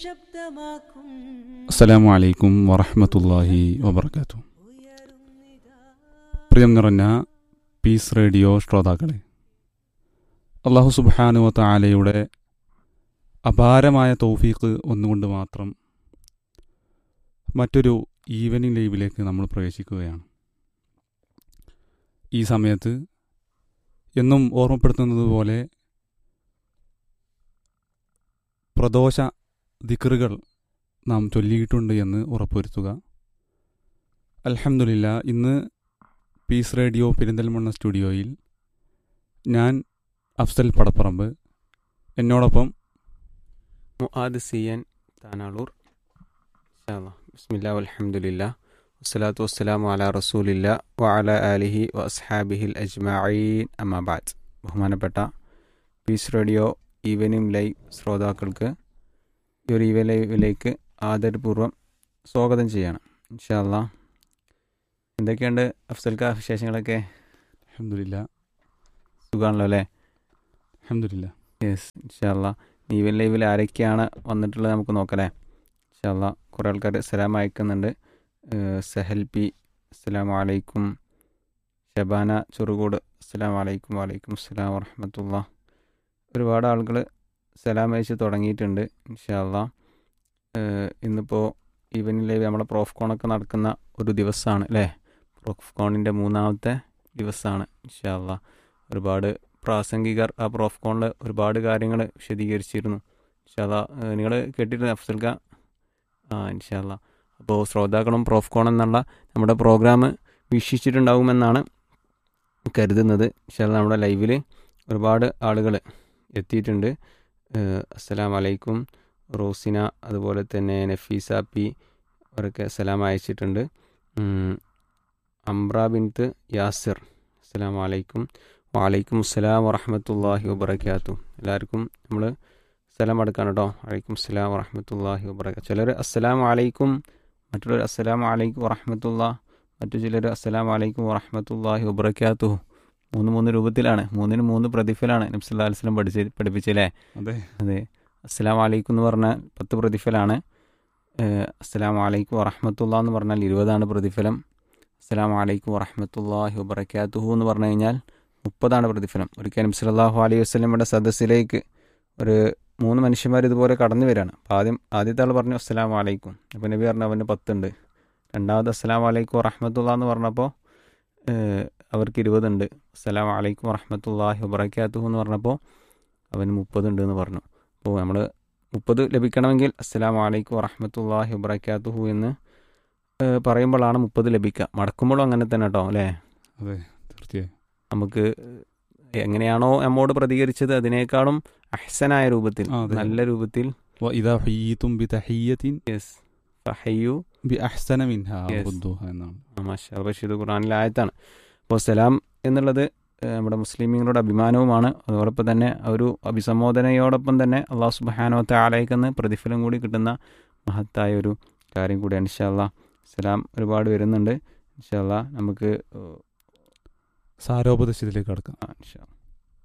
ശബ്ദമാക്കും അസ്സലാമു അലൈക്കും വറഹമത്തല്ലാഹി വബർക്കാത്തു പ്രിയം നിറഞ്ഞ പീസ് റേഡിയോ ശ്രോതാക്കളെ അള്ളാഹു സുബാനുവ താലയുടെ അപാരമായ തൗഫീഖ് ഒന്നുകൊണ്ട് മാത്രം മറ്റൊരു ഈവനിങ് ലൈവിലേക്ക് നമ്മൾ പ്രവേശിക്കുകയാണ് ഈ സമയത്ത് എന്നും ഓർമ്മപ്പെടുത്തുന്നത് പോലെ പ്രദോഷ ദിക്റുകൾ നാം ചൊല്ലിയിട്ടുണ്ട് എന്ന് ഉറപ്പുവരുത്തുക അൽഹംദുലില്ല ഇന്ന് പീസ് റേഡിയോ പെരിന്തൽമണ്ണ സ്റ്റുഡിയോയിൽ ഞാൻ അഫ്സൽ പടപ്പറമ്പ് എന്നോടൊപ്പം മുആദ് സിയൻ താനാളൂർ ഇൻഷാല്ലാ ബിസ്മില്ലാ വൽഹംദുലില്ലാ വസ്സലാത്തു വസ്സലാമു അലാ റസൂലില്ല വ അല ആലിഹി വ അസ്ഹാബിഹിൽ അജ്മഈൻ അമ്മാബാദ് ബഹുമാനപ്പെട്ട പീസ് റേഡിയോ ഈവനിംഗ് ലൈവ് ശ്രോതാക്കൾക്ക് ഈ ഒരു ഈവൻ ലൈവിലേക്ക് ആദരപൂർവ്വം സ്വാഗതം ചെയ്യണം ഇൻഷാല്ലാ എന്തൊക്കെയുണ്ട് അഫ്സൽക്ക വിശേഷങ്ങളൊക്കെ അൽഹംദുലില്ല സുഖമാണല്ലോ അല്ലേ അൽഹംദുലില്ല യെസ് ഇൻഷാല്ല ഈവൻ ലൈവിൽ ആരൊക്കെയാണ് വന്നിട്ടുള്ളത് നമുക്ക് നോക്കല്ലേ ഇൻഷാല്ല കുറേ ആൾക്കാർ സലാം അയക്കുന്നുണ്ട് ഏഹ് സഹൽ പി അസ്സലാം വലൈക്കും ഷബാന ചെറുകോട് അസ്സലാം വലൈക്കും വലൈക്കും അസ്സലാം വറഹമത്തുള്ള ഒരുപാട് ആളുകൾ സലാം അയച്ച് തുടങ്ങിയിട്ടുണ്ട് ഇൻഷാല്ല ഇന്നിപ്പോൾ ഈവനിങ് ലൈവ് നമ്മളെ പ്രോഫ് കോണൊക്കെ നടക്കുന്ന ഒരു ദിവസമാണ് അല്ലേ പ്രോഫ് കോണിൻ്റെ മൂന്നാമത്തെ ദിവസമാണ് ഇൻഷാല്ല ഒരുപാട് പ്രാസംഗികർ ആ പ്രോഫ് കോണിൽ ഒരുപാട് കാര്യങ്ങൾ വിശദീകരിച്ചിരുന്നു ഇൻഷാല്ല നിങ്ങൾ കേട്ടിരുന്നു അഫ്സൽക്ക ആ ഇൻഷാല്ല അപ്പോൾ ശ്രോതാക്കളും പ്രോഫ് കോൺ എന്നുള്ള നമ്മുടെ പ്രോഗ്രാം വീക്ഷിച്ചിട്ടുണ്ടാവുമെന്നാണ് കരുതുന്നത് ഇൻഷാല്ല നമ്മുടെ ലൈവിൽ ഒരുപാട് ആളുകൾ എത്തിയിട്ടുണ്ട് ഏഹ് അസ്സലാം വലൈക്കും റോസിന അതുപോലെ തന്നെ നഫീസ പി അവരൊക്കെ സലാം അയച്ചിട്ടുണ്ട് ഉം, അംറ ബിൻത്ത് യാസിർ അസ്സലാം വലൈക്കും വലൈക്കും അസ്സലാം വറഹമത്തല്ലാഹി വബർക്കാത്തു എല്ലാവർക്കും നമ്മൾ സലാം അടക്കാണ് കേട്ടോ വലൈക്കും അസ്സലാം വറഹമത്തല്ലാഹി വബർക്കാത്തു ചിലർ അസ്സലാം വലൈക്കും മറ്റുള്ളവർ അസ്സലാം വലൈക്കും വറഹമത്തുള്ള മറ്റു ചിലർ അസ്സലാം വലൈക്കും വറഹമത്തല്ലാഹി വബർക്കാത്തു മൂന്ന് മൂന്ന് രൂപത്തിലാണ് മൂന്നിന് മൂന്ന് പ്രതിഫലാണ് നബ്സല്ലാ അലിസ്ലം പഠിച്ച് പഠിപ്പിച്ചില്ലേ അതെ അതെ അസ്സലാം വലൈക്കും എന്ന് പറഞ്ഞാൽ പത്ത് പ്രതിഫലാണ് ഏഹ് അസ്സലാം വലൈക്കും വറഹമത്തുള്ള എന്ന് പറഞ്ഞാൽ ഇരുപതാണ് പ്രതിഫലം അസ്സലാം വലൈക്കും വറഹമത്തല്ലാഹി വബർക്കാത്തുഹു എന്ന് പറഞ്ഞു കഴിഞ്ഞാൽ മുപ്പതാണ് പ്രതിഫലം ഒരിക്കൽ നബി സല്ലല്ലാഹു അലൈഹി വസല്ലമയുടെ സദസ്സിലേക്ക് ഒരു മൂന്ന് മനുഷ്യന്മാർ ഇതുപോലെ കടന്നു വരികയാണ് അപ്പോൾ ആദ്യം ആദ്യത്തെ ആൾ പറഞ്ഞു അസ്സലാം വലൈക്കും അപ്പോൾ നബി പറഞ്ഞു അവന് പത്തുണ്ട് രണ്ടാമത് അസ്സലാം വലൈക്കും വറഹമത്തുള്ള എന്ന് പറഞ്ഞപ്പോൾ ഏഹ് അവർക്ക് ഇരുപതുണ്ട് അസ്സലാം വലൈക്കും വറഹമത്തല്ലാഹി വബർക്കാത്തുഹു എന്ന് പറഞ്ഞപ്പോൾ അവന് മുപ്പതുണ്ട് എന്ന് പറഞ്ഞു അപ്പോൾ നമ്മൾ മുപ്പത് ലഭിക്കണമെങ്കിൽ അസ്സലാം വലൈക്കും വറഹമത്തല്ലാഹി വബർക്കാത്തുഹു എന്ന് ഏഹ് പറയുമ്പോഴാണ് മുപ്പത് ലഭിക്കുക മടക്കുമ്പോഴും അങ്ങനെ തന്നെ കേട്ടോ അല്ലേ അതെ തീർച്ചയായും നമുക്ക് എങ്ങനെയാണോ നമ്മോട് പ്രതികരിച്ചത് അതിനേക്കാളും അഹ്സനായ രൂപത്തിൽ ആ, അതെ. നല്ല രൂപത്തിൽ വ ഇദാ ഹയ്യീതും ബി തഹിയ്യത്തിൻ യെസ് ഫഹയ്യു ബി അഹ്സന മിൻഹ Yes. റുദ്ദുഹ എന്നാണ് മാഷാ ബഷീദ് ഖുറാനിലെ ആയത്താണ് അപ്പോൾ സലാം എന്നുള്ളത് ഏഹ്, നമ്മുടെ മുസ്ലിമീങ്ങളുടെ അഭിമാനവുമാണ് അതോടൊപ്പം തന്നെ ഒരു അഭിസംബോധനയോടൊപ്പം തന്നെ അള്ളാഹു സുബാനോത്തെ ആലയിക്കുന്ന പ്രതിഫലം കൂടി കിട്ടുന്ന മഹത്തായ ഒരു കാര്യം കൂടിയാണ് ഇൻഷാല്ലാ സലാം ഒരുപാട് വരുന്നുണ്ട് ഇൻഷാല്ലാ നമുക്ക് ഏഹ്, സാരോപദേശത്തിലേക്ക് കടക്കാം ആ, ഇൻഷാ അല്ലാ.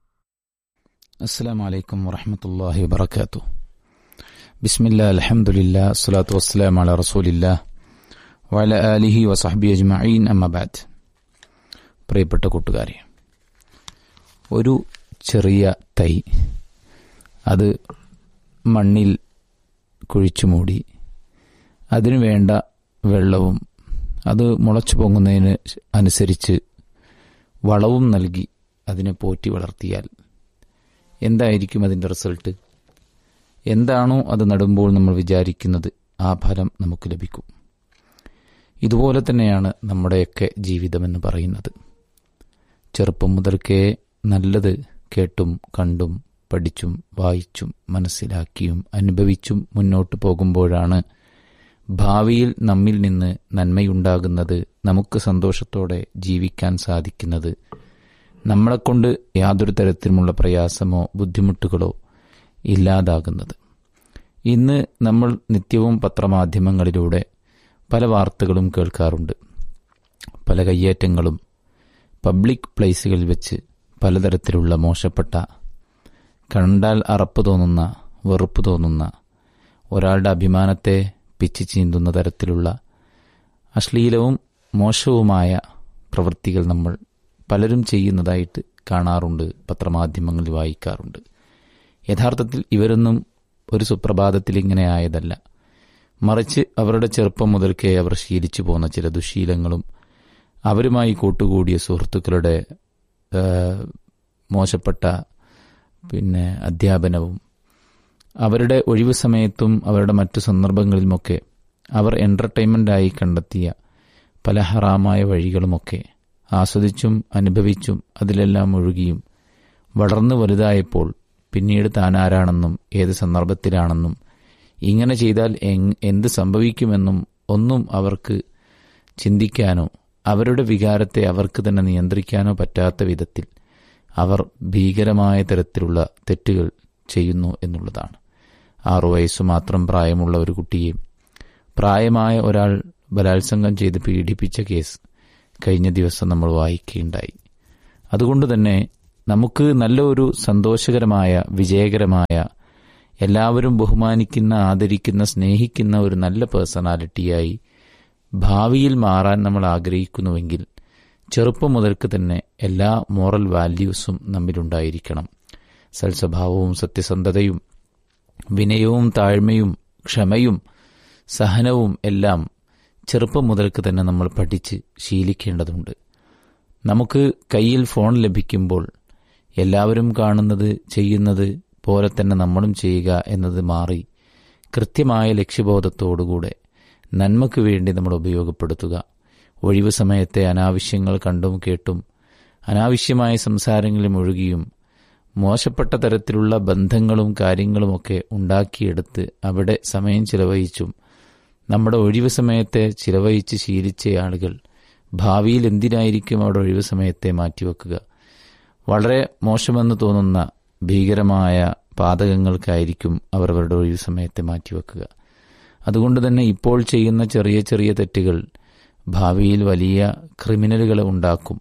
السلام عليكم ورحمة الله وبركاته بسم الله الحمد لله الصلاة والسلام على رسول الله وعلى آله وصحبه أجمعين أما بعد പ്രിയപ്പെട്ട കൂട്ടുകാരെ ഒരു ചെറിയ തൈ അത് മണ്ണിൽ കുഴിച്ചു മൂടി അതിനു വേണ്ട വെള്ളവും അത് മുളച്ചു പൊങ്ങുന്നതിന് അനുസരിച്ച് വളവും നൽകി അതിനെ പോറ്റി വളർത്തിയാൽ എന്തായിരിക്കും അതിൻ്റെ റിസൾട്ട് എന്താണോ അത് നടുമ്പോൾ നമ്മൾ വിചാരിക്കുന്നത് ആ ഫലം നമുക്ക് ലഭിക്കും ഇതുപോലെ തന്നെയാണ് നമ്മുടെയൊക്കെ ജീവിതമെന്ന് പറയുന്നത് ചെറുപ്പം മുതൽക്കേ നല്ലത് കേട്ടും കണ്ടും പഠിച്ചും വായിച്ചും മനസ്സിലാക്കിയും അനുഭവിച്ചും മുന്നോട്ട് പോകുമ്പോഴാണ് ഭാവിയിൽ നമ്മിൽ നിന്ന് നന്മയുണ്ടാകുന്നത് നമുക്ക് സന്തോഷത്തോടെ ജീവിക്കാൻ സാധിക്കുന്നത് നമ്മളെക്കൊണ്ട് യാതൊരു തരത്തിലുമുള്ള പ്രയാസമോ ബുദ്ധിമുട്ടുകളോ ഇല്ലാതാകുന്നത് ഇന്ന് നമ്മൾ നിത്യവും പത്രമാധ്യമങ്ങളിലൂടെ പല വാർത്തകളും കേൾക്കാറുണ്ട് പല കയ്യേറ്റങ്ങളും പബ്ലിക് പ്ലേസുകളിൽ വെച്ച് പലതരത്തിലുള്ള മോശപ്പെട്ട കണ്ടാൽ അറപ്പ് തോന്നുന്ന വെറുപ്പ് തോന്നുന്ന ഒരാളുടെ അഭിമാനത്തെ പിച്ചു ചീന്തുന്ന തരത്തിലുള്ള അശ്ലീലവും മോശവുമായ പ്രവൃത്തികൾ നമ്മൾ പലരും ചെയ്യുന്നതായിട്ട് കാണാറുണ്ട് പത്രമാധ്യമങ്ങളിൽ വായിക്കാറുണ്ട് യഥാർത്ഥത്തിൽ ഇവരൊന്നും ഒരു സുപ്രഭാതത്തിൽ ഇങ്ങനെ ആയതല്ല മറിച്ച് അവരുടെ ചെറുപ്പം മുതൽക്കേ അവർ ശീലിച്ചു പോന്ന ചില ദുശീലങ്ങളും അവരുമായി കൂട്ടുകൂടിയ സുഹൃത്തുക്കളുടെ ആ, മോശപ്പെട്ട പിന്നെ അധ്യാപനവും അവരുടെ ഒഴിവു സമയത്തും അവരുടെ മറ്റു സന്ദർഭങ്ങളിലുമൊക്കെ അവർ എൻ്റർടൈൻമെൻ്റായി കണ്ടെത്തിയ പല ഹറാമായ വഴികളുമൊക്കെ ആസ്വദിച്ചും അനുഭവിച്ചും അതിലെല്ലാം ഒഴുകിയും വളർന്നു വലുതായപ്പോൾ പിന്നീട് താൻ ആരാണെന്നും ഏത് സന്ദർഭത്തിലാണെന്നും ഇങ്ങനെ ചെയ്താൽ എങ്- എന്ത് സംഭവിക്കുമെന്നും ഒന്നും അവർക്ക് ചിന്തിക്കാനോ അവരുടെ വികാരത്തെ അവർക്ക് തന്നെ നിയന്ത്രിക്കാനോ പറ്റാത്ത വിധത്തിൽ അവർ ഭീകരമായ തരത്തിലുള്ള തെറ്റുകൾ ചെയ്യുന്നു എന്നുള്ളതാണ് ആറു വയസ്സു മാത്രം പ്രായമുള്ള ഒരു കുട്ടിയെ പ്രായമായ ഒരാൾ ബലാത്സംഗം ചെയ്ത് പീഡിപ്പിച്ച കേസ് കഴിഞ്ഞ ദിവസം നമ്മൾ വായിക്കുകയുണ്ടായി അതുകൊണ്ട് തന്നെ നമുക്ക് നല്ല ഒരു സന്തോഷകരമായ വിജയകരമായ എല്ലാവരും ബഹുമാനിക്കുന്ന ആദരിക്കുന്ന സ്നേഹിക്കുന്ന ഒരു നല്ല പേഴ്സണാലിറ്റിയായി ഭാവിയിൽ മാറാൻ നമ്മൾ ആഗ്രഹിക്കുന്നുവെങ്കിൽ ചെറുപ്പം മുതൽക്ക് തന്നെ എല്ലാ മോറൽ വാല്യൂസും നമ്മിലുണ്ടായിരിക്കണം സൽസ്വഭാവവും സത്യസന്ധതയും വിനയവും താഴ്മയും ക്ഷമയും സഹനവും എല്ലാം ചെറുപ്പം മുതൽക്ക് തന്നെ നമ്മൾ പഠിച്ച് ശീലിക്കേണ്ടതുണ്ട് നമുക്ക് കയ്യിൽ ഫോൺ ലഭിക്കുമ്പോൾ എല്ലാവരും കാണുന്നത് ചെയ്യുന്നത് പോലെ തന്നെ നമ്മളും ചെയ്യുക എന്നത് മാറി കൃത്യമായ ലക്ഷ്യബോധത്തോടുകൂടെ നന്മയ്ക്ക് വേണ്ടി നമ്മൾ ഉപയോഗപ്പെടുത്തുക ഒഴിവു സമയത്തെ അനാവശ്യങ്ങൾ കണ്ടും കേട്ടും അനാവശ്യമായ സംസാരങ്ങളിൽ മുഴുകിയും മോശപ്പെട്ട തരത്തിലുള്ള ബന്ധങ്ങളും കാര്യങ്ങളുമൊക്കെ ഉണ്ടാക്കിയെടുത്ത് അവിടെ സമയം ചിലവഴിച്ചും നമ്മുടെ ഒഴിവു സമയത്തെ ചിലവഴിച്ച് ശീലിച്ച ആളുകൾ ഭാവിയിൽ എന്തിനായിരിക്കും അവിടെ ഒഴിവു സമയത്തെ മാറ്റിവെക്കുക വളരെ മോശമെന്ന് തോന്നുന്ന ഭീകരമായ പാതകങ്ങൾക്കായിരിക്കും അവർ അവരുടെ ഒഴിവു സമയത്തെ മാറ്റിവെക്കുക അതുകൊണ്ട് തന്നെ ഇപ്പോൾ ചെയ്യുന്ന ചെറിയ ചെറിയ തെറ്റുകൾ ഭാവിയിൽ വലിയ ക്രിമിനലുകളെ ഉണ്ടാക്കും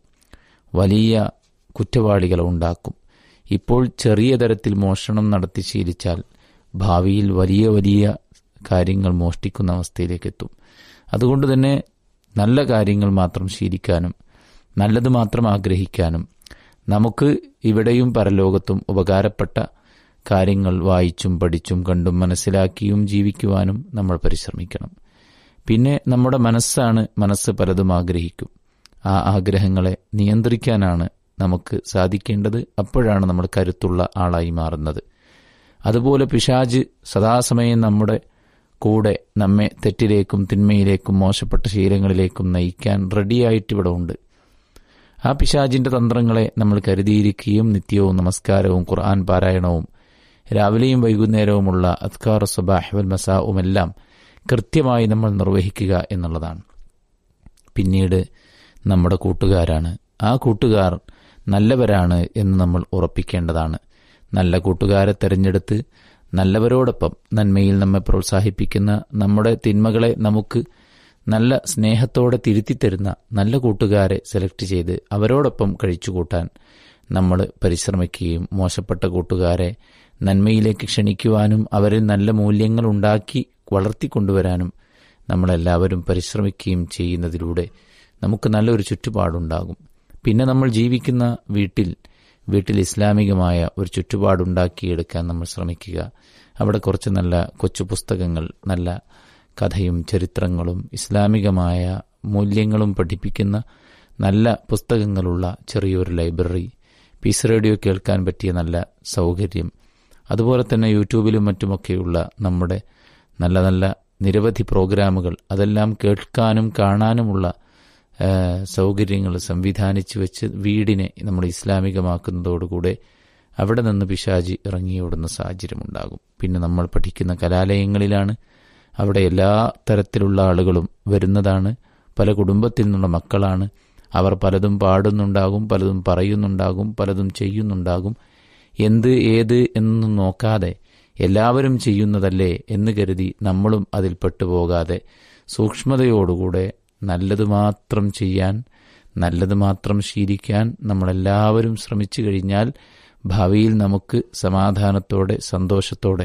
വലിയ കുറ്റവാളികളെ ഉണ്ടാക്കും ഇപ്പോൾ ചെറിയ തരത്തിൽ മോഷണം നടത്തി ശീലിച്ചാൽ ഭാവിയിൽ വലിയ വലിയ കാര്യങ്ങൾ മോഷ്ടിക്കുന്ന അവസ്ഥയിലേക്ക് എത്തും അതുകൊണ്ട് തന്നെ നല്ല കാര്യങ്ങൾ മാത്രം ശീലിക്കാനും നല്ലത് മാത്രം ആഗ്രഹിക്കാനും നമുക്ക് ഇവിടെയും പരലോകത്തും ഉപകാരപ്പെട്ട കാര്യങ്ങൾ വായിച്ചും പഠിച്ചും കണ്ടും മനസ്സിലാക്കിയും ജീവിക്കുവാനും നമ്മൾ പരിശ്രമിക്കണം പിന്നെ നമ്മുടെ മനസ്സാണ് മനസ്സ് പലതും ആഗ്രഹിക്കും ആ ആഗ്രഹങ്ങളെ നിയന്ത്രിക്കാനാണ് നമുക്ക് സാധിക്കേണ്ടത് അപ്പോഴാണ് നമ്മൾ കരുത്തുള്ള ആളായി മാറുന്നത് അതുപോലെ പിശാജ് സദാസമയം നമ്മുടെ കൂടെ നമ്മെ തെറ്റിലേക്കും തിന്മയിലേക്കും മോശപ്പെട്ട ശീലങ്ങളിലേക്കും നയിക്കാൻ റെഡിയായിട്ട് ഇവിടെ ഉണ്ട് ആ പിശാജിന്റെ തന്ത്രങ്ങളെ നമ്മൾ കരുതിയിരിക്കുകയും നിത്യവും നമസ്കാരവും ഖുർആൻ പാരായണവും രാവിലെയും വൈകുന്നേരവുമുള്ള അത്കാർ സുബാഹ് വൽ മസാവുമെല്ലാം കൃത്യമായി നമ്മൾ നിർവഹിക്കുക എന്നുള്ളതാണ് പിന്നീട് നമ്മുടെ കൂട്ടുകാരാണ് ആ കൂട്ടുകാർ നല്ലവരാണ് എന്ന് നമ്മൾ ഉറപ്പിക്കേണ്ടതാണ് നല്ല കൂട്ടുകാരെ തെരഞ്ഞെടുത്ത് നല്ലവരോടൊപ്പം നന്മയിൽ നമ്മെ പ്രോത്സാഹിപ്പിക്കുന്ന നമ്മുടെ തിന്മകളെ നമുക്ക് നല്ല സ്നേഹത്തോടെ തിരുത്തിത്തരുന്ന നല്ല കൂട്ടുകാരെ സെലക്ട് ചെയ്ത് അവരോടൊപ്പം കഴിച്ചുകൂട്ടാൻ നമ്മൾ പരിശ്രമിക്കുകയും മോശപ്പെട്ട കൂട്ടുകാരെ നന്മയിലേക്ക് ക്ഷണിക്കുവാനും അവരിൽ നല്ല മൂല്യങ്ങൾ ഉണ്ടാക്കി വളർത്തിക്കൊണ്ടുവരാനും നമ്മളെല്ലാവരും പരിശ്രമിക്കുകയും ചെയ്യുന്നതിലൂടെ നമുക്ക് നല്ലൊരു ചുറ്റുപാടുണ്ടാകും പിന്നെ നമ്മൾ ജീവിക്കുന്ന വീട്ടിൽ വീട്ടിൽ ഇസ്ലാമികമായ ഒരു ചുറ്റുപാടുണ്ടാക്കിയെടുക്കാൻ നമ്മൾ ശ്രമിക്കുക അവിടെ കുറച്ച് നല്ല കൊച്ചു പുസ്തകങ്ങൾ നല്ല കഥയും ചരിത്രങ്ങളും ഇസ്ലാമികമായ മൂല്യങ്ങളും പഠിപ്പിക്കുന്ന നല്ല പുസ്തകങ്ങളുള്ള ചെറിയൊരു ലൈബ്രറി പീസ് റേഡിയോ കേൾക്കാൻ പറ്റിയ നല്ല സൗകര്യം അതുപോലെ തന്നെ യൂട്യൂബിലും മറ്റുമൊക്കെയുള്ള നമ്മുടെ നല്ല നല്ല നിരവധി പ്രോഗ്രാമുകൾ അതെല്ലാം കേൾക്കാനും കാണാനുമുള്ള ആ, സൗകര്യങ്ങൾ സംവിധാനിച്ചു വെച്ച് വീടിനെ നമ്മൾ ഇസ്ലാമികമാക്കുന്നതോടുകൂടെ അവിടെ നിന്ന് പിശാജി ഇറങ്ങിയോടുന്ന സാഹചര്യമുണ്ടാകും പിന്നെ നമ്മൾ പഠിക്കുന്ന കലാലയങ്ങളിലാണ് അവിടെ എല്ലാ തരത്തിലുള്ള ആളുകളും വരുന്നതാണ് പല കുടുംബത്തിൽ നിന്നുള്ള മക്കളാണ് അവർ പലതും പാടുന്നുണ്ടാകും പലതും പറയുന്നുണ്ടാകും പലതും ചെയ്യുന്നുണ്ടാകും എന്ത് ഏത് എന്നൊന്നും നോക്കാതെ എല്ലാവരും ചെയ്യുന്നതല്ലേ എന്ന് കരുതി നമ്മളും അതിൽ പെട്ടുപോകാതെ സൂക്ഷ്മതയോടുകൂടെ നല്ലത് മാത്രം ചെയ്യാൻ നല്ലത് മാത്രം ശീലിക്കാൻ നമ്മളെല്ലാവരും ശ്രമിച്ചു കഴിഞ്ഞാൽ ഭാവിയിൽ നമുക്ക് സമാധാനത്തോടെ സന്തോഷത്തോടെ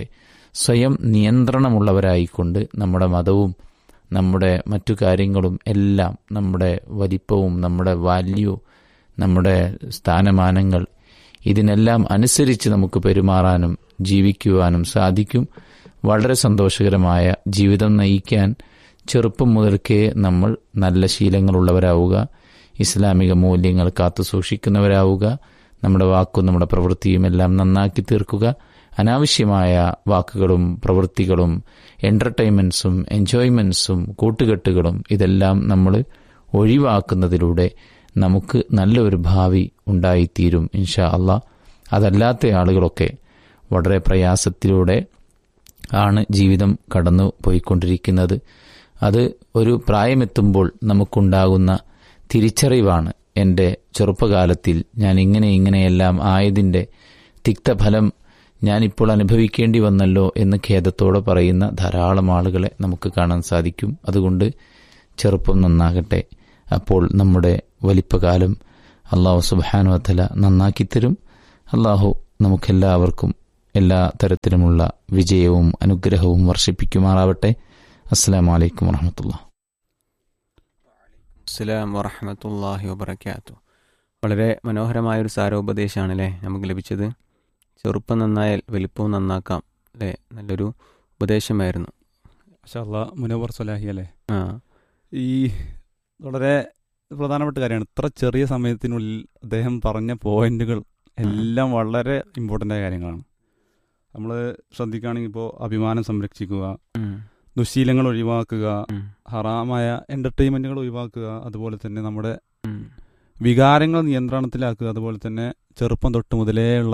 സ്വയം നിയന്ത്രണമുള്ളവരായിക്കൊണ്ട് നമ്മുടെ മതവും നമ്മുടെ മറ്റു കാര്യങ്ങളും എല്ലാം നമ്മുടെ വലിപ്പവും നമ്മുടെ വാല്യൂ നമ്മുടെ സ്ഥാനമാനങ്ങൾ ഇതിനെല്ലാം അനുസരിച്ച് നമുക്ക് പെരുമാറാനും ജീവിക്കുവാനും സാധിക്കും വളരെ സന്തോഷകരമായ ജീവിതം നയിക്കാൻ ചെറുപ്പം മുതൽക്കേ നമ്മൾ നല്ല ശീലങ്ങളുള്ളവരാവുക ഇസ്ലാമിക മൂല്യങ്ങൾ കാത്തു സൂക്ഷിക്കുന്നവരാവുക നമ്മുടെ വാക്കും നമ്മുടെ പ്രവൃത്തിയും എല്ലാം നന്നാക്കി തീർക്കുക അനാവശ്യമായ വാക്കുകളും പ്രവൃത്തികളും എൻ്റർടൈൻമെൻറ്റ്സും എൻജോയ്മെൻറ്റ്സും കൂട്ടുകെട്ടുകളും ഇതെല്ലാം നമ്മൾ ഒഴിവാക്കുന്നതിലൂടെ നമുക്ക് നല്ലൊരു ഭാവി ഉണ്ടായിത്തീരും ഇൻഷാ അള്ളാ അതല്ലാത്ത ആളുകളൊക്കെ വളരെ പ്രയാസത്തിലൂടെ ആണ് ജീവിതം കടന്നു പോയിക്കൊണ്ടിരിക്കുന്നത് അത് ഒരു പ്രായമെത്തുമ്പോൾ നമുക്കുണ്ടാകുന്ന തിരിച്ചറിവാണ് എൻ്റെ ചെറുപ്പകാലത്തിൽ ഞാൻ ഇങ്ങനെ ഇങ്ങനെയെല്ലാം ആയതിൻ്റെ തിക്തഫലം ഞാനിപ്പോൾ അനുഭവിക്കേണ്ടി വന്നല്ലോ എന്ന് ഖേദത്തോടെ പറയുന്ന ധാരാളം ആളുകളെ നമുക്ക് കാണാൻ സാധിക്കും അതുകൊണ്ട് ചെറുപ്പം നന്നാകട്ടെ അപ്പോൾ നമ്മുടെ വലിപ്പകാലം അള്ളാഹു സുബാനു വത്തല നന്നാക്കിത്തരും അള്ളാഹു നമുക്കെല്ലാവർക്കും എല്ലാ തരത്തിലുമുള്ള വിജയവും അനുഗ്രഹവും വർഷിപ്പിക്കുമാറാവട്ടെ അസ്സാം വലൈക്കും വാഹമത്തുള്ള അസ്സലാം വറഹമത്തല്ലാഹി വബർക്കാത്തു വളരെ മനോഹരമായൊരു സാരോപദേശമാണ് അല്ലേ നമുക്ക് ലഭിച്ചത് ചെറുപ്പം നന്നായാൽ വലിപ്പവും നന്നാക്കാം അല്ലേ നല്ലൊരു ഉപദേശമായിരുന്നു മാഷാല്ല മുനവർ സൊലാഹി അല്ലേ ആ ഈ വളരെ പ്രധാനപ്പെട്ട കാര്യമാണ് ഇത്ര ചെറിയ സമയത്തിനുള്ളിൽ അദ്ദേഹം പറഞ്ഞ പോയിന്റുകൾ എല്ലാം വളരെ ഇമ്പോർട്ടൻ്റ് ആയ കാര്യങ്ങളാണ് നമ്മൾ ശ്രദ്ധിക്കുകയാണെങ്കിൽ ഇപ്പോൾ അഭിമാനം സംരക്ഷിക്കുക ഉം, ദുശീലങ്ങൾ ഒഴിവാക്കുക ഉം, ഹറാമായ എൻ്റർടൈൻമെൻറ്റുകൾ ഒഴിവാക്കുക അതുപോലെ തന്നെ നമ്മുടെ ഉം. വികാരങ്ങൾ നിയന്ത്രണത്തിലാക്കുക അതുപോലെ തന്നെ ചെറുപ്പം തൊട്ട് മുതലേ ഉള്ള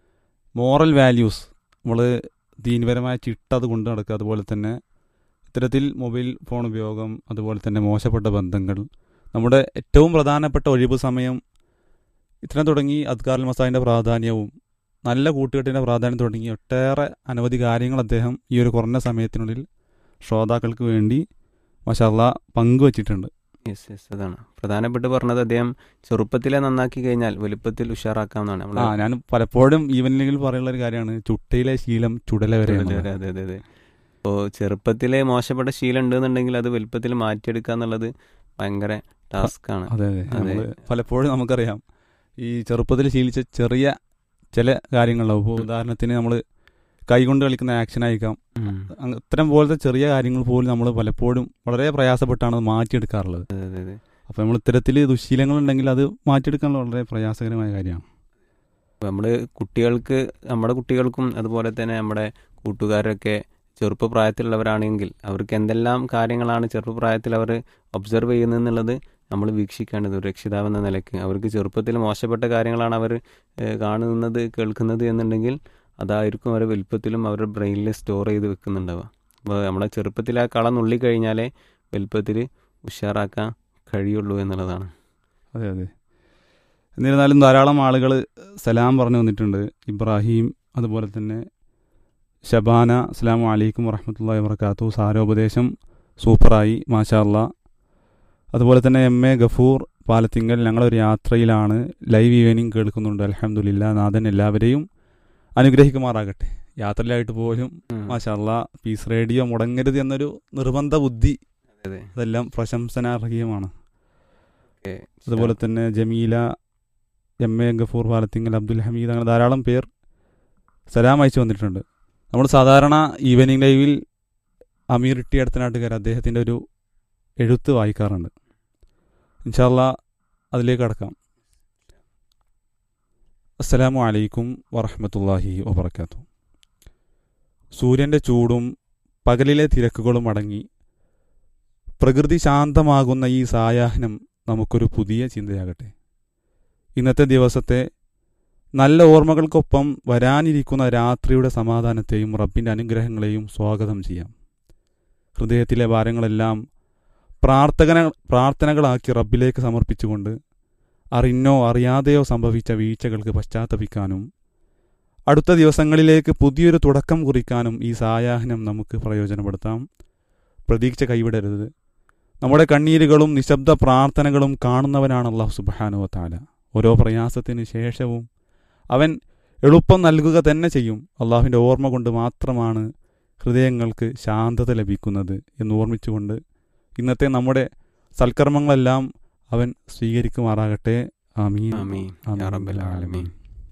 മോറൽ വാല്യൂസ് നമ്മൾ ദീനപരമായ ചിട്ട അത് കൊണ്ട് നടക്കുക അതുപോലെ തന്നെ ഇത്തരത്തിൽ മൊബൈൽ ഫോൺ ഉപയോഗം അതുപോലെ തന്നെ മോശപ്പെട്ട ബന്ധങ്ങൾ നമ്മുടെ ഏറ്റവും പ്രധാനപ്പെട്ട ഒഴിവ് സമയം ഇത്തരം തുടങ്ങി അദ്കാർ മസാദിൻ്റെ പ്രാധാന്യവും നല്ല കൂട്ടുകെട്ടിൻ്റെ പ്രാധാന്യം തുടങ്ങി ഒട്ടേറെ അനവധി കാര്യങ്ങൾ അദ്ദേഹം ഈ ഒരു കുറഞ്ഞ സമയത്തിനുള്ളിൽ ശ്രോതാക്കൾക്ക് വേണ്ടി മഷാല്ല പങ്കുവച്ചിട്ടുണ്ട് യെസ് യെസ് അതാണ് പ്രധാനപ്പെട്ട് പറഞ്ഞത് അദ്ദേഹം ചെറുപ്പത്തിലെ നന്നാക്കി കഴിഞ്ഞാൽ വലുപ്പത്തിൽ ഉഷാറാക്കാമെന്നാണ് ആ നമ്മൾ ഞാൻ പലപ്പോഴും ഈവനിംഗിൽ പറയുന്ന ഒരു കാര്യമാണ് ചുട്ടയിലെ ശീലം ചുടല വരെ അതെ അതെ അതെ അതെ ഇപ്പോൾ ചെറുപ്പത്തിലെ മോശപ്പെട്ട ശീലം ഉണ്ടെന്നുണ്ടെങ്കിൽ അത് വലുപ്പത്തിൽ മാറ്റിയെടുക്കുക എന്നുള്ളത് ഭയങ്കര ടാസ്ക്കാണ് അതെ അതെ അതെ. നമ്മള് പലപ്പോഴും നമുക്കറിയാം ഈ ചെറുപ്പത്തിൽ ശീലിച്ച ചെറിയ ചില കാര്യങ്ങളുണ്ടാവും ഇപ്പോൾ ഉദാഹരണത്തിന് നമ്മൾ കൈകൊണ്ട് കളിക്കുന്ന ആക്ഷൻ ആയിരിക്കാം അങ്ങ് ഇത്തരം പോലത്തെ ചെറിയ കാര്യങ്ങൾ പോലും നമ്മൾ പലപ്പോഴും വളരെ പ്രയാസപ്പെട്ടാണ് അത് മാറ്റിയെടുക്കാറുള്ളത് അതെ അതെ അതെ അപ്പോൾ നമ്മൾ ഇത്തരത്തിൽ ദുശീലങ്ങൾ ഉണ്ടെങ്കിൽ അത് മാറ്റിയെടുക്കാനുള്ള വളരെ പ്രയാസകരമായ കാര്യമാണ് നമ്മൾ കുട്ടികൾക്ക് നമ്മുടെ കുട്ടികൾക്കും അതുപോലെ തന്നെ നമ്മുടെ കൂട്ടുകാരൊക്കെ ചെറുപ്പപ്രായത്തിലുള്ളവരാണെങ്കിൽ അവർക്ക് എന്തെല്ലാം കാര്യങ്ങളാണ് ചെറുപ്പപ്രായത്തിൽ അവർ ഒബ്സർവ് ചെയ്യുന്നതെന്നുള്ളത് നമ്മൾ വീക്ഷിക്കേണ്ടത് ഒരു രക്ഷിതാവെന്ന നിലയ്ക്ക് അവർക്ക് ചെറുപ്പത്തിൽ മോശപ്പെട്ട കാര്യങ്ങളാണ് അവർ ഏഹ്, കാണുന്നത് കേൾക്കുന്നത് എന്നുണ്ടെങ്കിൽ അതായിരിക്കും അവരുടെ വലുപ്പത്തിലും അവരുടെ ബ്രെയിനിൽ സ്റ്റോർ ചെയ്ത് വെക്കുന്നുണ്ടാവുക അപ്പോൾ നമ്മളെ ചെറുപ്പത്തിൽ ആ കള നുള്ളിക്കഴിഞ്ഞാലേ വലുപ്പത്തിൽ ഉഷാറാക്കാൻ കഴിയുള്ളൂ എന്നുള്ളതാണ് അതെ അതെ എന്നിരുന്നാലും ധാരാളം ആളുകൾ സലാം പറഞ്ഞു വന്നിട്ടുണ്ട് ഇബ്രാഹിം അതുപോലെ തന്നെ ഷബാന അസ്സാം വലൈക്കും വറഹമത്തല്ലാ വർക്കാത്തു സാരോപദേശം സൂപ്പറായി മാഷാ അല്ലാ അതുപോലെ തന്നെ എം എ ഗഫൂർ പാലത്തിങ്കൽ ഞങ്ങളൊരു യാത്രയിലാണ് ലൈവ് ഈവനിങ് കേൾക്കുന്നുണ്ട് അലഹമുല്ല നാഥൻ എല്ലാവരെയും അനുഗ്രഹിക്കുമാറാകട്ടെ യാത്രയിലായിട്ട് പോലും ഉം. മാഷാ അല്ലാ പീസ് റേഡിയോ മുടങ്ങരുത് എന്നൊരു നിർബന്ധ ബുദ്ധി അതെ അതെല്ലാം പ്രശംസനാർഹീയമാണ് ഓക്കെ അതുപോലെ തന്നെ ജമീല എം എ ഗഫൂർ പാലത്തിങ്കൽ അബ്ദുൽ ഹമീദ് അങ്ങനെ ധാരാളം പേർ സലാം അയച്ചു വന്നിട്ടുണ്ട് നമ്മൾ സാധാരണ ഈവനിങ് ലൈവിൽ അമീർ ഇട്ടി അടുത്തനാട്ടുകാർ അദ്ദേഹത്തിൻ്റെ ഒരു എഴുത്ത് വായിക്കാറുണ്ട് ഇൻഷാല്ല അതിലേക്ക് കടക്കാം അസ്സലാമു അലൈക്കും വറഹമത്തല്ലാഹി വബർക്കാത്തു സൂര്യൻ്റെ ചൂടും പകലിലെ തിരക്കുകളും അടങ്ങി പ്രകൃതി ശാന്തമാകുന്ന ഈ സായാഹ്നം നമുക്കൊരു പുതിയ ചിന്തയാകട്ടെ ഇന്നത്തെ ദിവസത്തെ നല്ല ഓർമ്മകൾക്കൊപ്പം വരാനിരിക്കുന്ന രാത്രിയുടെ സമാധാനത്തെയും റബ്ബിൻ്റെ അനുഗ്രഹങ്ങളെയും സ്വാഗതം ചെയ്യാം ഹൃദയത്തിലെ ഭാരങ്ങളെല്ലാം പ്രാർത്ഥന പ്രാർത്ഥനകളാക്കി റബ്ബിലേക്ക് സമർപ്പിച്ചുകൊണ്ട് അറിഞ്ഞോ അറിയാതെയോ സംഭവിച്ച വീഴ്ചകൾക്ക് പശ്ചാത്തപിക്കാനും അടുത്ത ദിവസങ്ങളിലേക്ക് പുതിയൊരു തുടക്കം കുറിക്കാനും ഈ സായാഹ്നം നമുക്ക് പ്രയോജനപ്പെടുത്താം പ്രതീക്ഷ കൈവിടരുത് നമ്മുടെ കണ്ണീരുകളും നിശബ്ദ പ്രാർത്ഥനകളും കാണുന്നവനാണ് അള്ളാഹു സുബാനുവ താല ഓരോ പ്രയാസത്തിന് ശേഷവും അവൻ എളുപ്പം നൽകുക തന്നെ ചെയ്യും അള്ളാഹുവിൻ്റെ ഓർമ്മ കൊണ്ട് മാത്രമാണ് ഹൃദയങ്ങൾക്ക് ശാന്തത ലഭിക്കുന്നത് എന്ന് ഓർമ്മിച്ചുകൊണ്ട് ഇന്നത്തെ നമ്മുടെ സൽക്കർമ്മങ്ങളെല്ലാം അവൻ സ്വീകരിക്കുമാറാകട്ടെ ആമീൻ ആമീൻ ആമീൻ യാ റബ്ബൽ ആലമീൻ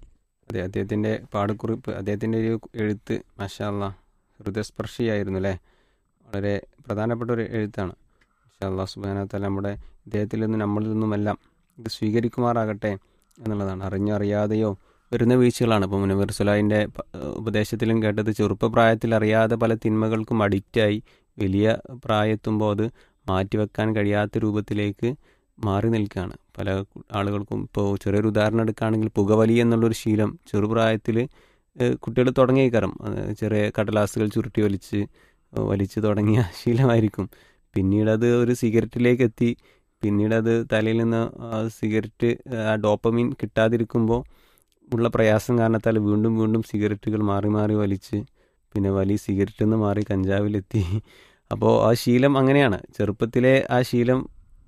അതെ അദ്ദേഹത്തിൻ്റെ പാടക്കുറിപ്പ് അദ്ദേഹത്തിൻ്റെ ഒരു എഴുത്ത് മഷാല്ല ഹൃദയസ്പർശിയായിരുന്നു അല്ലേ വളരെ പ്രധാനപ്പെട്ട ഒരു എഴുത്താണ് മഷാല്ല സുബാനത്തല നമ്മുടെ ഇദ്ദേഹത്തിൽ നിന്നും നമ്മളിൽ നിന്നുമെല്ലാം ഇത് സ്വീകരിക്കുമാറാകട്ടെ എന്നുള്ളതാണ് അറിഞ്ഞോ അറിയാതെയോ വരുന്ന വീഴ്ചകളാണ് ഇപ്പോൾ മുനവർ സുലായിൻ്റെ ഉപദേശത്തിലും കേട്ടത് ചെറുപ്പപ്രായത്തിൽ അറിയാതെ പല തിന്മകൾക്കും അഡിക്റ്റായി വലിയ പ്രായത്തുമ്പോൾ അത് മാറ്റിവെക്കാൻ കഴിയാത്ത രൂപത്തിലേക്ക് മാറി നിൽക്കുകയാണ് പല ആളുകൾക്കും ഇപ്പോൾ ചെറിയൊരു ഉദാഹരണം എടുക്കുകയാണെങ്കിൽ പുകവലി എന്നുള്ളൊരു ശീലം ചെറുപ്രായത്തിൽ കുട്ടികൾ തുടങ്ങിയേക്കാരം ചെറിയ കടലാസുകൾ ചുരുട്ടി വലിച്ച് ഏഹ് വലിച്ചു തുടങ്ങിയ ശീലമായിരിക്കും പിന്നീട് അത് ഒരു സിഗരറ്റിലേക്ക് എത്തി പിന്നീട് അത് തലയിൽ നിന്ന് ആ സിഗരറ്റ് ആ ഡോപ്പമീൻ കിട്ടാതിരിക്കുമ്പോൾ ഉള്ള പ്രയാസം കാരണത്താൽ വീണ്ടും വീണ്ടും സിഗരറ്റുകൾ മാറി മാറി വലിച്ച് പിന്നെ വലി സിഗരറ്റിൽ നിന്ന് മാറി കഞ്ചാവിലെത്തി അപ്പോൾ ആ ശീലം അങ്ങനെയാണ് ചെറുപ്പത്തിലെ ആ ശീലം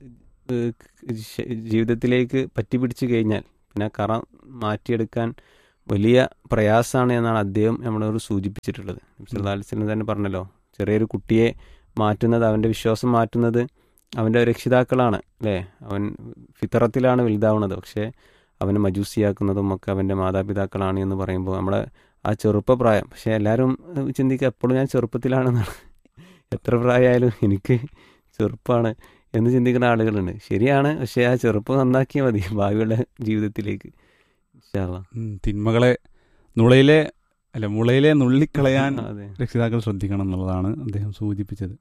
ഏഹ് ശ- ജീവിതത്തിലേക്ക് പറ്റിപ്പിടിച്ച് കഴിഞ്ഞാൽ പിന്നെ ആ കറ മാറ്റിയെടുക്കാൻ വലിയ പ്രയാസമാണ് എന്നാണ് അദ്ദേഹം നമ്മളോട് സൂചിപ്പിച്ചിട്ടുള്ളത് സല്ലാസ്ലം തന്നെ പറഞ്ഞല്ലോ ചെറിയൊരു കുട്ടിയെ മാറ്റുന്നത് അവൻ്റെ വിശ്വാസം മാറ്റുന്നത് അവൻ്റെ രക്ഷിതാക്കളാണ് അല്ലേ അവൻ ഫിത്തറത്തിലാണ് വലുതാവുന്നത് പക്ഷേ അവനെ മജൂസിയാക്കുന്നതും ഒക്കെ അവൻ്റെ മാതാപിതാക്കളാണ് എന്ന് പറയുമ്പോൾ നമ്മളെ ആ ചെറുപ്പപ്രായം പക്ഷേ എല്ലാവരും ഏഹ് ചിന്തിക്കുക എപ്പോഴും ഞാൻ ചെറുപ്പത്തിലാണെന്നാണ് എത്ര പ്രായമായാലും എനിക്ക് ചെറുപ്പമാണ് എന്ന് ചിന്തിക്കുന്ന ആളുകളുണ്ട് ശരിയാണ് പക്ഷേ ആ ചെറുപ്പം നന്നാക്കിയാൽ മതി ഭാവിയുള്ള ജീവിതത്തിലേക്ക് ഇൻഷാ അള്ളാ. ഉം, തിന്മകളെ നുളയിലെ അല്ല മുളയിലെ നുള്ളിക്കളയാൻ അതെ രക്ഷിതാക്കൾ ശ്രദ്ധിക്കണം എന്നുള്ളതാണ് അദ്ദേഹം സൂചിപ്പിച്ചത്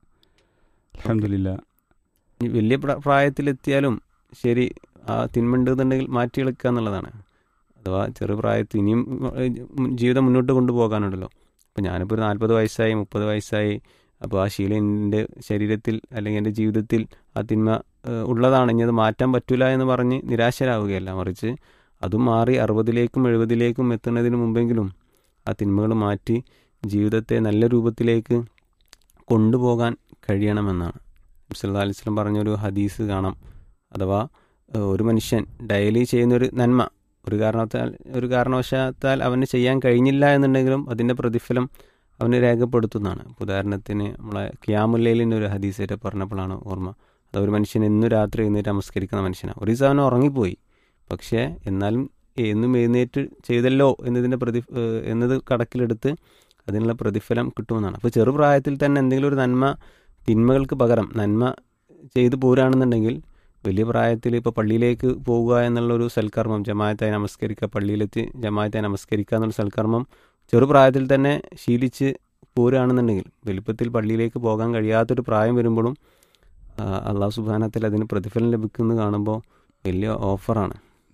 അലഹമില്ല ഇനി വലിയ പ്ര- പ്രായത്തിലെത്തിയാലും ശരി ആ തിന്മണ്ടെന്നുണ്ടെങ്കിൽ മാറ്റിയെടുക്കുക എന്നുള്ളതാണ് അഥവാ ചെറു പ്രായത്തിൽ ഇനിയും ഉം, ജീവിതം മുന്നോട്ട് കൊണ്ടുപോകാനുണ്ടല്ലോ അപ്പോൾ ഞാനിപ്പോൾ ഒരു നാൽപ്പത് വയസ്സായി മുപ്പത് വയസ്സായി അപ്പോൾ ആ ശീലം എൻ്റെ ശരീരത്തിൽ അല്ലെങ്കിൽ എൻ്റെ ജീവിതത്തിൽ ആ തിന്മ ഏഹ്, ഉള്ളതാണ് ഇനി അത് മാറ്റാൻ പറ്റൂല എന്ന് പറഞ്ഞ് നിരാശരാവുകയല്ല മറിച്ച് അതും മാറി അറുപതിലേക്കും എഴുപതിലേക്കും എത്തുന്നതിന് മുമ്പെങ്കിലും ആ തിന്മകൾ മാറ്റി ജീവിതത്തെ നല്ല രൂപത്തിലേക്ക് കൊണ്ടുപോകാൻ കഴിയണമെന്നാണ് സല്ലാ അലിസ്ലം പറഞ്ഞൊരു ഹദീസ് കാണാം അഥവാ ഏഹ്, ഒരു മനുഷ്യൻ ഡെയിലി ചെയ്യുന്നൊരു നന്മ ഒരു കാരണത്താൽ ഒരു കാരണവശാത്താൽ അവന് ചെയ്യാൻ കഴിഞ്ഞില്ല എന്നുണ്ടെങ്കിലും അതിൻ്റെ പ്രതിഫലം അവന് രേഖപ്പെടുത്തുന്നതാണ് ഇപ്പൊ ഉദാഹരണത്തിന് നമ്മളെ ക്യാമുല്ലയിലിൻ്റെ ഒരു ഹദീസായിട്ട് പറഞ്ഞപ്പോഴാണ് ഓർമ്മ അത് ഒരു മനുഷ്യൻ എന്നും രാത്രി എഴുന്നേറ്റ് നമസ്കരിക്കുന്ന മനുഷ്യനാണ് ഒരു ദിവസം അവൻ ഉറങ്ങിപ്പോയി പക്ഷേ എന്നാലും എന്നും എഴുന്നേറ്റ് ചെയ്തല്ലോ എന്നതിൻ്റെ പ്രതി ഏഹ് എന്നത് കണക്കിലെടുത്ത് അതിനുള്ള പ്രതിഫലം കിട്ടുമെന്നാണ് അപ്പോൾ ചെറുപ്രായത്തിൽ തന്നെ എന്തെങ്കിലും ഒരു നന്മ തിന്മകൾക്ക് പകരം നന്മ ചെയ്തു പോരാണെന്നുണ്ടെങ്കിൽ വലിയ പ്രായത്തിൽ ഇപ്പോൾ പള്ളിയിലേക്ക് പോവുക എന്നുള്ളൊരു സൽക്കർമ്മം ജമായത്തായി നമസ്കരിക്കുക പള്ളിയിലെത്തി ജമായത്തായി നമസ്കരിക്കുക എന്നുള്ള സൽക്കർമ്മം ചെറുപ്രായത്തിൽ തന്നെ ശീലിച്ച് പോരുകയാണെന്നുണ്ടെങ്കിൽ വലുപ്പത്തിൽ പള്ളിയിലേക്ക് പോകാൻ കഴിയാത്തൊരു പ്രായം വരുമ്പോഴും ആ, അള്ളാഹു സുബാനത്തിൽ അതിന് പ്രതിഫലം ലഭിക്കുന്നത് കാണുമ്പോൾ വലിയ ഓഫറാണ്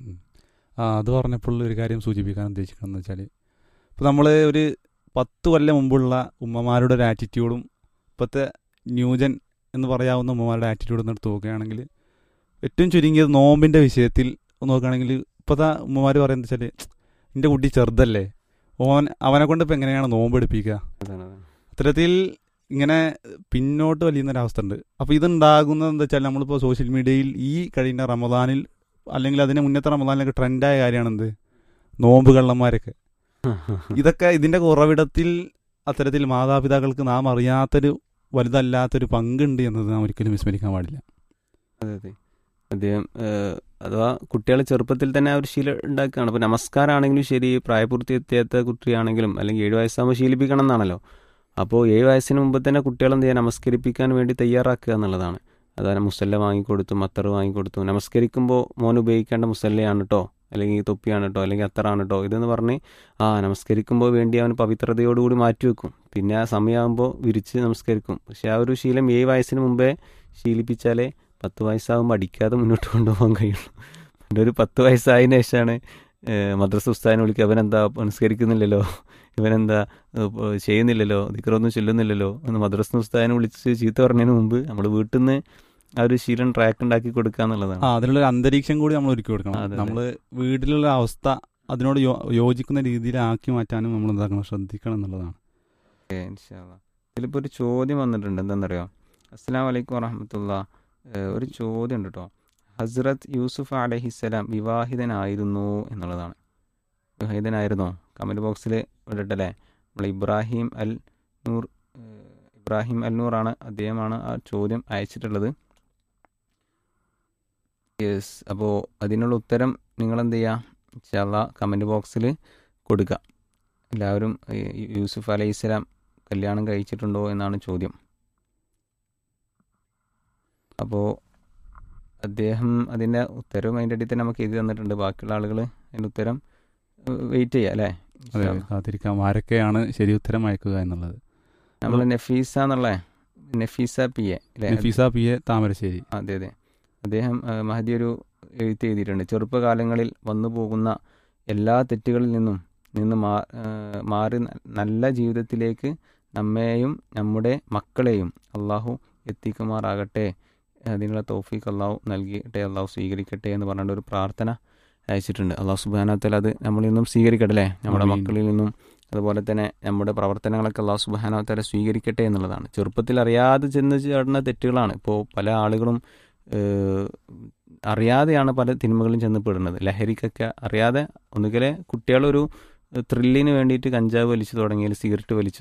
ആ അത് പറഞ്ഞപ്പോൾ ഒരു കാര്യം സൂചിപ്പിക്കാൻ ഉദ്ദേശിക്കുന്നത് വെച്ചാൽ ഇപ്പോൾ നമ്മൾ ഒരു പത്ത് കൊല്ലം മുമ്പുള്ള ഉമ്മമാരുടെ ഒരു ആറ്റിറ്റ്യൂഡും ഇപ്പോഴത്തെ ന്യൂജൻ എന്ന് പറയാവുന്ന ഉമ്മമാരുടെ ആറ്റിറ്റ്യൂഡും എടുത്ത് നോക്കുകയാണെങ്കിൽ ഏറ്റവും ചുരുങ്ങിയത് നോമ്പിൻ്റെ വിഷയത്തിൽ നോക്കുകയാണെങ്കിൽ ഇപ്പോഴത്തെ ഉമ്മമാർ പറയുന്നത് വെച്ചാൽ എൻ്റെ കുട്ടി ചെറുതല്ലേ ഓൻ അവനെ കൊണ്ട് ഇപ്പം എങ്ങനെയാണ് നോമ്പ് എടുപ്പിക്കുക അതാണ് അതാണ് അത്തരത്തിൽ ഇങ്ങനെ പിന്നോട്ട് വലിയുന്ന ഒരവസ്ഥ ഉണ്ട് അപ്പോൾ ഇതുണ്ടാകുന്നത് എന്താ വെച്ചാൽ നമ്മളിപ്പോൾ സോഷ്യൽ മീഡിയയിൽ ഈ കഴിഞ്ഞ റമദാനിൽ അല്ലെങ്കിൽ അതിന് മുന്നത്തെ റമദാനിലൊക്കെ ട്രെൻഡായ കാര്യമാണ് എന്ത് നോമ്പ് കള്ളന്മാരൊക്കെ ഇതൊക്കെ ഇതിൻ്റെ ഉറവിടത്തിൽ അത്തരത്തിൽ മാതാപിതാക്കൾക്ക് നാം അറിയാത്തൊരു വലുതല്ലാത്തൊരു പങ്കുണ്ട് എന്നത് നാം ഒരിക്കലും വിസ്മരിക്കാൻ പാടില്ല അതെ അതെ അദ്ദേഹം ഏഹ്, അഥവാ കുട്ടികളെ ചെറുപ്പത്തിൽ തന്നെ ആ ഒരു ശീലം ഉണ്ടാക്കുകയാണ് അപ്പോൾ നമസ്കാരമാണെങ്കിലും ശരി പ്രായപൂർത്തി എത്തിയാത്ത കുട്ടിയാണെങ്കിലും അല്ലെങ്കിൽ ഏഴ് വയസ്സാകുമ്പോൾ ശീലിപ്പിക്കണം എന്നാണല്ലോ അപ്പോൾ ഏഴ് വയസ്സിന് മുമ്പ് തന്നെ കുട്ടികളെ എന്ത് ചെയ്യുക നമസ്കരിപ്പിക്കാൻ വേണ്ടി തയ്യാറാക്കുക എന്നുള്ളതാണ് അതാണ് മുസല്ല വാങ്ങിക്കൊടുത്തു മത്തർ വാങ്ങിക്കൊടുത്തു നമസ്കരിക്കുമ്പോൾ മോൻ ഉപയോഗിക്കേണ്ട മുസല്ലയാണ് കേട്ടോ അല്ലെങ്കിൽ തൊപ്പിയാണ് കേട്ടോ അല്ലെങ്കിൽ അത്തറാണ് കേട്ടോ ഇതെന്ന് പറഞ്ഞ് ആ നമസ്കരിക്കുമ്പോൾ വേണ്ടി അവൻ പവിത്രതയോടുകൂടി മാറ്റിവെക്കും പിന്നെ ആ സമയമാകുമ്പോൾ വിരിച്ച് നമസ്കരിക്കും പക്ഷെ ആ ഒരു ശീലം ഏഴ് വയസ്സിന് മുമ്പേ ശീലിപ്പിച്ചാലേ പത്ത് വയസ്സാകുമ്പോൾ അടിക്കാതെ മുന്നോട്ട് കൊണ്ടുപോകാൻ കഴിയുള്ളൂ എൻ്റെ ഒരു പത്ത് വയസ്സായതിനു ശേഷമാണ് ഏഹ്, മദ്രസ ഉസ്താദിനെ വിളിക്കുക അവനെന്താ നമസ്കരിക്കുന്നില്ലല്ലോ ഇവനെന്താ ഏഹ്, പ- ചെയ്യുന്നില്ലല്ലോ ദിക്കറൊന്നും ചൊല്ലുന്നില്ലല്ലോ എന്ന് മദ്രസ ഉസ്താദിനെ വിളിച്ച് ചീത്ത പറഞ്ഞതിന് മുമ്പ് നമ്മൾ വീട്ടിൽ നിന്ന് ആ ഒരു ശീലം ട്രാക്ക് ഉണ്ടാക്കി കൊടുക്കുക എന്നുള്ളതാണ് ആ അതിനുള്ള ഒരു അന്തരീക്ഷം കൂടി നമ്മൾ ഒരുക്കി കൊടുക്കണം അതെ, അതെ. നമ്മൾ വീട്ടിലുള്ള അവസ്ഥ അതിനോട് യോ- യോജിക്കുന്ന രീതിയിലാക്കി മാറ്റാനും നമ്മൾ എന്താക്കണം ശ്രദ്ധിക്കണം എന്നുള്ളതാണ് ഓക്കേ, ഇൻഷാ അല്ലാ. ഇതിലിപ്പോൾ ഒരു ചോദ്യം വന്നിട്ടുണ്ട് എന്താണെന്നറിയോ അസ്സാം വലൈക്കും വറഹമത്തുള്ള ഒരു ചോദ്യം ഉണ്ട് കേട്ടോ ഹസ്രത്ത് യൂസുഫ് അലഹിസ്സലാം വിവാഹിതനായിരുന്നു എന്നുള്ളതാണ് വിവാഹിതനായിരുന്നോ കമൻറ്റ് ബോക്സിൽ ഇടട്ടല്ലേ നമ്മൾ ഇബ്രാഹിം അൽ നൂർ ഏഹ്, ഇബ്രാഹിം അൽനൂറാണ് അദ്ദേഹമാണ് ആ ചോദ്യം അയച്ചിട്ടുള്ളത് യെസ് അപ്പോൾ അതിനുള്ള ഉത്തരം നിങ്ങൾ എന്ത് ചെയ്യുക ഇൻഷാല്ല കമൻറ്റ് ബോക്സിൽ കൊടുക്കുക എല്ലാവരും ഈ യൂസുഫ് അലൈഹി സ്വലാം കല്യാണം കഴിച്ചിട്ടുണ്ടോ എന്നാണ് ചോദ്യം അപ്പോൾ അദ്ദേഹം അതിൻ്റെ ഉത്തരവും അതിൻ്റെ അടിയിൽ തന്നെ നമുക്ക് എഴുതി തന്നിട്ടുണ്ട് ബാക്കിയുള്ള ആളുകൾ അതിൻ്റെ ഉത്തരം വെയിറ്റ് ചെയ്യുക അല്ലേ അതെ കാത്തിരിക്കാം ആരൊക്കെയാണ് ശരി ഉത്തരം അയക്കുക എന്നുള്ളത് നമ്മൾ നഫീസ എന്നുള്ള നഫീസ പി എ അല്ലേ നഫീസ പി എ താമരശ്ശേരി അതെ അതെ അദ്ദേഹം ആ, മഹദി ഒരു എഴുത്ത് എഴുതിയിട്ടുണ്ട് ചെറുപ്പകാലങ്ങളിൽ വന്നു പോകുന്ന എല്ലാ തെറ്റുകളിൽ നിന്നും നിന്ന് മാ ആ, മാറി ന- നല്ല ജീവിതത്തിലേക്ക് നമ്മെയും നമ്മുടെ മക്കളെയും അള്ളാഹു എത്തിക്കുമാറാകട്ടെ അതിനുള്ള തോഫീക്ക് അള്ളാഹു നൽകിയിട്ടെ അള്ളാഹു സ്വീകരിക്കട്ടെ എന്ന് പറഞ്ഞിട്ട് ഒരു പ്രാർത്ഥന അയച്ചിട്ടുണ്ട് അള്ളാഹു സുബാനത്തിൽ അത് നമ്മളിൽ നിന്നും സ്വീകരിക്കട്ടെ അല്ലേ നമ്മുടെ ആമീൻ. മക്കളിൽ നിന്നും അതുപോലെ തന്നെ നമ്മുടെ പ്രവർത്തനങ്ങളൊക്കെ അള്ളാഹു സുബാനവത്താല സ്വീകരിക്കട്ടെ എന്നുള്ളതാണ് ചെറുപ്പത്തിൽ അറിയാതെ ചെന്ന് ചേർന്ന തെറ്റുകളാണ് ഇപ്പോൾ പല ആളുകളും ഏഹ്, അറിയാതെയാണ് പല തിന്മകളും ചെന്ന് പെടുന്നത് ലഹരിക്കൊക്കെ അറിയാതെ ഒന്നുകിലെ കുട്ടികളൊരു ത്രില്ലിന് വേണ്ടിയിട്ട് കഞ്ചാവ് വലിച്ചു തുടങ്ങിയാൽ സിഗരറ്റ് വലിച്ചു